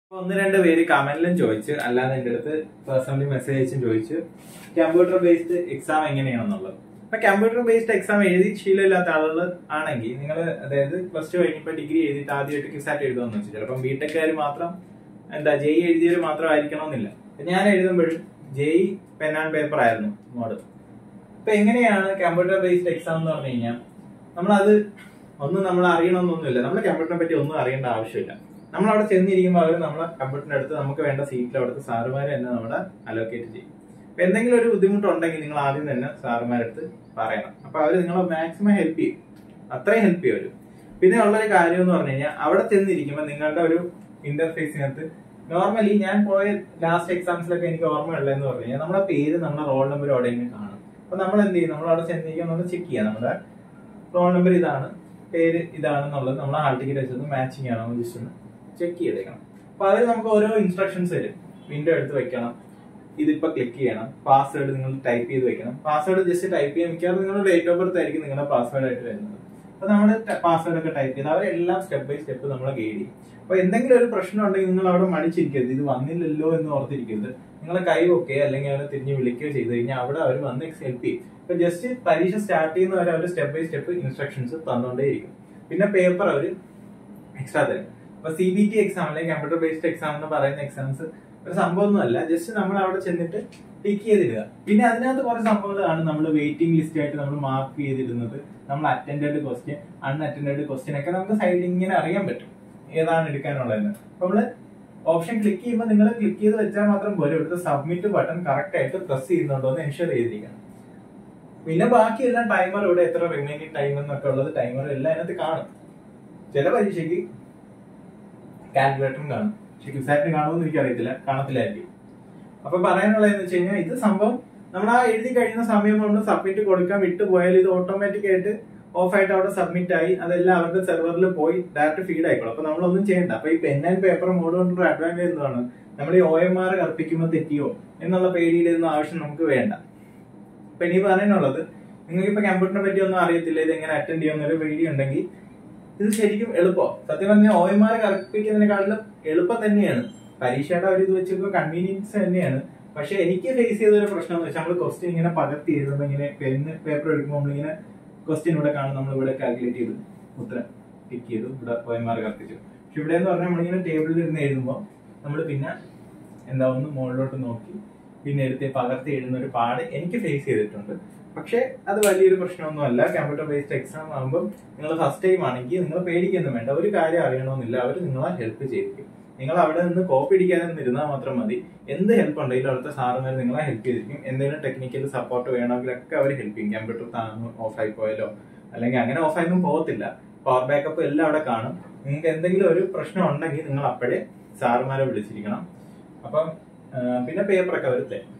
അപ്പൊ ഒന്ന് രണ്ട് പേര് കമന്റിലും ചോദിച്ച് അല്ലാതെ എന്റെ അടുത്ത് പേഴ്സണലി മെസ്സേജ് അയച്ചും ചോദിച്ച് കമ്പ്യൂട്ടർ ബേസ്ഡ് എക്സാം എങ്ങനെയാണെന്നുള്ളത് അപ്പൊ കമ്പ്യൂട്ടർ ബേസ്ഡ് എക്സാം എഴുതി ശീലമില്ലാത്ത ആളുകൾ ആണെങ്കിൽ നിങ്ങൾ അതായത് പ്ലസ് ടു കഴിഞ്ഞപ്പോൾ ഡിഗ്രി എഴുതിയിട്ട് ആദ്യമായിട്ട് കിസാറ്റ് എഴുതുമെന്ന് വെച്ചു ചിലപ്പം ബിടെക്കാർ മാത്രം എന്താ ജെഇ എഴുതിയവർ മാത്രം ആയിരിക്കണമെന്നില്ല അപ്പൊ ഞാൻ എഴുതുമ്പോഴും ജെഇ പെൻ ആൻഡ് പേപ്പർ ആയിരുന്നു മോഡ് അപ്പൊ എങ്ങനെയാണ് കമ്പ്യൂട്ടർ ബേസ്ഡ് എക്സാം എന്ന് പറഞ്ഞു കഴിഞ്ഞാൽ നമ്മളത് ഒന്നും നമ്മൾ അറിയണമെന്നൊന്നുമില്ല നമ്മൾ കമ്പ്യൂട്ടറിനെ പറ്റി ഒന്നും അറിയേണ്ട ആവശ്യമില്ല നമ്മൾ അവിടെ ചെന്നിരിക്കുമ്പോൾ അവർ നമ്മളെ കമ്പ്യൂട്ടറിന്റെ അടുത്ത് നമുക്ക് വേണ്ട സീറ്റിൽ അവിടുത്തെ സാറുമാരെ തന്നെ നമ്മളെ അലോക്കേറ്റ് ചെയ്യും അപ്പൊ എന്തെങ്കിലും ഒരു ബുദ്ധിമുട്ടുണ്ടെങ്കിൽ നിങ്ങൾ ആദ്യം തന്നെ സാറുമാരുടെ അടുത്ത് പറയണം അപ്പൊ അവർ നിങ്ങളെ മാക്സിമം ഹെൽപ്പ് ചെയ്യും അത്രയും ഹെൽപ്പ് ചെയ്യും അവര് പിന്നെ ഉള്ളൊരു കാര്യം എന്ന് പറഞ്ഞു കഴിഞ്ഞാൽ അവിടെ ചെന്നിരിക്കുമ്പോൾ നിങ്ങളുടെ ഒരു ഇന്റർഫേസിനകത്ത് നോർമലി ഞാൻ പോയ ലാസ്റ്റ് എക്സാംസിലൊക്കെ എനിക്ക് ഓർമ്മയുള്ളതെന്ന് പറഞ്ഞു കഴിഞ്ഞാൽ നമ്മുടെ പേര് നമ്മുടെ റോൾ നമ്പർ എവിടെയെങ്കിലും കാണും അപ്പൊ നമ്മൾ എന്ത് ചെയ്യും നമ്മൾ അവിടെ ചെന്നിരിക്കുമ്പോൾ നമ്മൾ ചെക്ക് ചെയ്യാം നമ്മുടെ റോൾ നമ്പർ ഇതാണ് പേര് ഇതാണെന്നുള്ളത് നമ്മൾ ഹാൾ ടിക്കറ്റ് വെച്ചത് മാച്ചിങ് ആണോ ജസ്റ്റ് ഒന്ന് ചെക്ക് ചെയ്തേക്കണം അപ്പൊ അതിൽ നമുക്ക് ഓരോ ഇൻസ്ട്രക്ഷൻസ് തരും വിൻഡോ എടുത്ത് വെക്കണം ഇതിപ്പോ ക്ലിക്ക് ചെയ്യണം പാസ്വേഡ് നിങ്ങൾ ടൈപ്പ് ചെയ്ത് വെക്കണം പാസ്വേഡ് ജസ്റ്റ് ടൈപ്പ് ചെയ്യാൻ മിക്കവാറും നിങ്ങളുടെ ഡേറ്റ് ഓഫ് ബർത്ത് ആയിരിക്കും നിങ്ങളുടെ പാസ്വേഡ് ആയിട്ട് വരുന്നത് അപ്പൊ നമ്മൾ പാസ്വേഡ് ഒക്കെ ടൈപ്പ് ചെയ്ത് അവരെല്ലാം സ്റ്റെപ്പ് ബൈ സ്റ്റെപ്പ് നമ്മളെ ഗൈഡ് ചെയ്യും അപ്പൊ എന്തെങ്കിലും ഒരു പ്രശ്നം ഉണ്ടെങ്കിൽ നിങ്ങൾ അവിടെ മടിച്ചിരിക്കരുത് ഇത് വന്നില്ലല്ലോ എന്ന് ഓർത്തിരിക്കരുത് നിങ്ങളെ കൈ ഒക്കെ അല്ലെങ്കിൽ അവരെ തിരിഞ്ഞ് വിളിക്കുകയോ ചെയ്ത് കഴിഞ്ഞാൽ അവിടെ അവർ വന്ന് ഹെൽപ്പ് ചെയ്യും ഇപ്പൊ ജസ്റ്റ് പരീക്ഷ സ്റ്റാർട്ട് ചെയ്യുന്നവരെ അവർ സ്റ്റെപ്പ് ബൈ സ്റ്റെപ്പ് ഇൻസ്ട്രക്ഷൻസ് തന്നുകൊണ്ടേയിരിക്കും പിന്നെ പേപ്പർ അവർ എക്സ്ട്രാ തരും അപ്പൊ സി ബി ടി എക്സാം അല്ലെങ്കിൽ കമ്പ്യൂട്ടർ ബേസ്ഡ് എക്സാം എന്ന് പറയുന്ന എക്സാംസ് ഒരു സംഭവമൊന്നുമല്ല ജസ്റ്റ് നമ്മൾ അവിടെ ചെന്നിട്ട് ടിക്ക് ചെയ്തിടുക പിന്നെ അതിനകത്ത് കുറെ സംഭവങ്ങളാണ് നമ്മൾ വെയിറ്റിംഗ് ലിസ്റ്റ് ആയിട്ട് നമ്മൾ മാർക്ക് ചെയ്തിരുന്നത് നമ്മൾ അറ്റൻഡഡ് ക്വസ്റ്റ്യൻ അൺഅറ്റൻഡഡ് ക്വസ്റ്റ്യൻ ഒക്കെ നമുക്ക് സൈഡിൽ ഇങ്ങനെ അറിയാൻ പറ്റും ഏതാണ് എടുക്കാനുള്ളതെന്ന് അപ്പൊ നമ്മള് ഓപ്ഷൻ ക്ലിക്ക് ചെയ്യുമ്പോൾ നിങ്ങൾ ക്ലിക്ക് ചെയ്ത് വെച്ചാൽ മാത്രം പോരെ ഇവിടുത്തെ സബ്മിറ്റ് ബട്ടൺ കറക്റ്റ് ആയിട്ട് പ്രസ് ചെയ്യുന്നുണ്ടോ എന്ന് എൻഷുർ ചെയ്തിരിക്കണം പിന്നെ ബാക്കിയെല്ലാം ടൈമർ ഇവിടെ എത്ര റിമൈനിങ് ടൈം എന്നൊക്കെ ഉള്ളത് ടൈമർ എല്ലാം അതിനകത്ത് കാണും ചില പരീക്ഷയ്ക്ക് കാൽക്കുലേറ്ററും കാണും പക്ഷെ ക്യുസാറ്റിന് കാണുമെന്ന് എനിക്കറിയത്തില്ല കാണത്തില്ലായിരിക്കും അപ്പൊ പറയാനുള്ളതെന്ന് വെച്ച് കഴിഞ്ഞാൽ ഇത് സംഭവം നമ്മൾ ആ എഴുതി കഴിയുന്ന സമയം നമ്മൾ സബ്മിറ്റ് കൊടുക്കാൻ വിട്ടുപോയാൽ ഇത് ഓട്ടോമാറ്റിക് ആയിട്ട് ഓഫ് ആയിട്ട് അവിടെ സബ്മിറ്റ് ആയി അതെല്ലാം അവരുടെ സെർവറിൽ പോയി ഡയറക്റ്റ് ഫീഡ് ആയിക്കോളും അപ്പൊ നമ്മളൊന്നും ചെയ്യണ്ട അപ്പൊ ഈ പെൻ ആൻഡ് പേപ്പർ മോഡ് കൊണ്ടൊരു അഡ്വാൻറ്റേജ് എന്താണ് നമ്മൾ ഈ ഒ എം ആർ കൽപ്പിക്കുമ്പോൾ തെറ്റിയോ എന്നുള്ള പേടിയിലൊന്നും ആവശ്യം നമുക്ക് വേണ്ട അപ്പൊ ഇനി പറയാനുള്ളത് നിങ്ങൾക്ക് ഇപ്പൊ കമ്പ്യൂട്ടറിനെ പറ്റി ഒന്നും അറിയത്തില്ല ഇത് എങ്ങനെ അറ്റൻഡ് ചെയ്യുന്ന ഒരു പേടി ഉണ്ടെങ്കിൽ ഇത് ശരിക്കും എളുപ്പം സത്യം പറഞ്ഞാൽ ഒ എം ആർ കൽപ്പിക്കുന്നതിനെക്കാട്ടിലും എളുപ്പം തന്നെയാണ് പരീക്ഷയുടെ ഒരു ഇത് വെച്ചപ്പോൾ കൺവീനിയൻസ് തന്നെയാണ് പക്ഷെ എനിക്ക് ഫേസ് ചെയ്ത ഒരു പ്രശ്നം എന്ന് വെച്ചാൽ നമ്മൾ ക്വസ്റ്റ്യൻ ഇങ്ങനെ പകർത്തി എഴുതുമ്പോൾ ഇങ്ങനെ പെന്ന് പേപ്പർ എടുക്കുമ്പോൾ നമ്മളിങ്ങനെ ക്വസ്റ്റ്യൻ ഇവിടെ കാണും നമ്മൾ ഇവിടെ കാൽക്കുലേറ്റ് ചെയ്തു ഉത്തരം ടിക്ക് ചെയ്തു ഇവിടെ ഒ എം ആർ കത്തിച്ചു പക്ഷെ ഇവിടെ എന്ന് പറഞ്ഞാൽ നമ്മളിങ്ങനെ ടേബിളിൽ ഇരുന്ന് എഴുതുമ്പോൾ നമ്മൾ പിന്നെ എന്താ ഒന്ന് മുകളിലോട്ട് നോക്കി പിന്നെ എടുത്ത് പകർത്തി എഴുതുന്ന ഒരു പാട് എനിക്ക് ഫേസ് ചെയ്തിട്ടുണ്ട് പക്ഷെ അത് വലിയൊരു പ്രശ്നമൊന്നുമല്ല കമ്പ്യൂട്ടർ ബേസ്ഡ് എക്സാം ആകുമ്പോൾ നിങ്ങൾ ഫസ്റ്റ് ടൈം ആണെങ്കിൽ നിങ്ങൾ പേടിക്കൊന്നും വേണ്ട ഒരു കാര്യം അറിയണമെന്നില്ല അവർ നിങ്ങളെ ഹെൽപ്പ് ചെയ്തിരിക്കും നിങ്ങൾ അവിടെ നിന്ന് കോപ്പി അടിക്കാതെ നിന്ന് ഇരുന്നാൽ മാത്രം മതി എന്ത് ഹെൽപ്പ് ഉണ്ടെങ്കിലും അവിടുത്തെ സാറുമാർ നിങ്ങളെ ഹെൽപ്പ് ചെയ്തിരിക്കും എന്തെങ്കിലും ടെക്നിക്കൽ സപ്പോർട്ട് വേണമെങ്കിലൊക്കെ അവർ ഹെൽപ്പ് ചെയ്യും കമ്പ്യൂട്ടർ താഴ്ന്നു ഓഫായി പോയാലോ അല്ലെങ്കിൽ അങ്ങനെ ഓഫായൊന്നും പോകത്തില്ല പവർ ബാക്കപ്പ് എല്ലാം അവിടെ കാണും നിങ്ങൾക്ക് എന്തെങ്കിലും ഒരു പ്രശ്നം ഉണ്ടെങ്കിൽ നിങ്ങൾ അപ്പോഴേ സാറുമാരെ വിളിച്ചിരിക്കണം അപ്പം ആ, പിന്നെ പേപ്പറൊക്കെ അവർ തരും